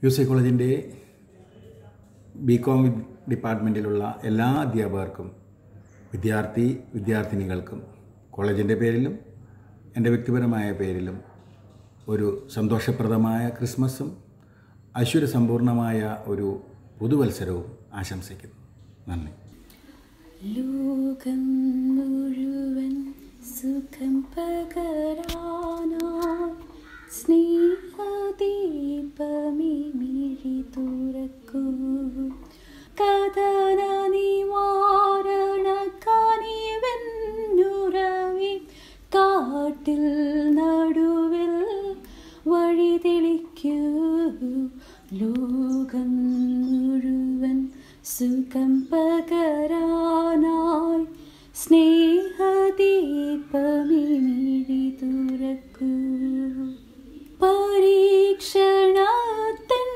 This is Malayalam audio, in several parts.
യു സൈക്കോളജിൻ്റെ ബി കോം ഡിപ്പാർട്ട്മെൻറ്റിലുള്ള എല്ലാ അധ്യാപകർക്കും വിദ്യാർത്ഥി വിദ്യാർത്ഥിനികൾക്കും കോളേജിൻ്റെ പേരിലും എൻ്റെ വ്യക്തിപരമായ പേരിലും ഒരു സന്തോഷപ്രദമായ ക്രിസ്മസും ഐശ്വര്യസമ്പൂർണമായ ഒരു പുതുവത്സരവും ആശംസിക്കുന്നു നന്ദി ലോകം മുഴുവൻ സുഖം പകരാനായി സ്നേഹദീപമി മിഴി തുറക്കൂ കഥന നിവാരണ കനിവെന്നുറവി കാട്ടിൽ നടുവിൽ വഴി തെളിക്കൂ ലോകം മുഴുവൻ സുഖം പകരാനായി സ്നേഹദീപമിഴി തുറക്കൂ പരീക്ഷണത്തിൻ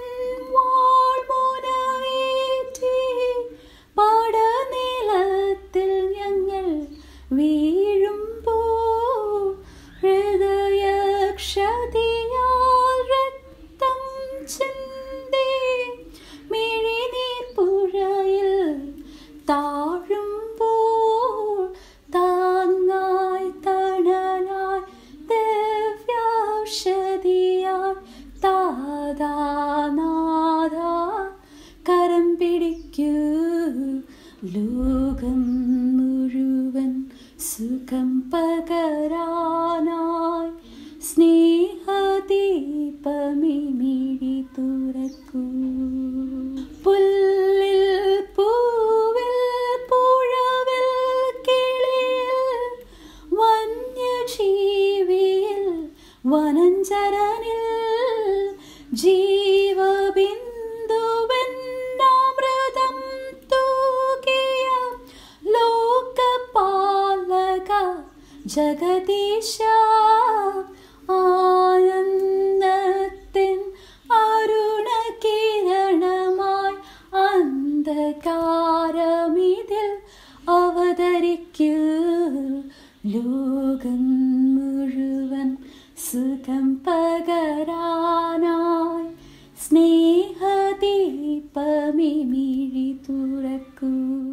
വാൾമുനയേറ്റി പടനിലത്തിൽ ഞങ്ങൾ വീഴുമ്പോൾ ഹൃദയക്ഷതിയാൽ രക്തം ചിന്തി മിഴിനീർ പുഴയിൽ താഴുമ്പോൾ താങ്ങായി തണലായി ദിവ്യൗഷധിയായി താതാനാഥ കരം പിടിക്കൂ ലോകം മുഴുവൻ സുഖം പകരാനായി സ്നേഹദീപമിഴി തുറക്കൂ പുല്ലിൽ പൂവിൽ പുഴവിൽ കിളിയിൽ വന്യജീവിയിൽ വനഞ്ചരനിൽ ജീവബിന്ദുവെന്നാമൃതം തൂകിയ ലോകപാലക ജഗദീശ ആനന്ദത്തിൻ അരുണകിരണമായി അന്ധകാരമിതിൽ അവതരിക്കൂ ലോകം മുഴുവൻ സുഖം പകരാനായി സ്നേഹദീപമിഴി തുറക്കൂ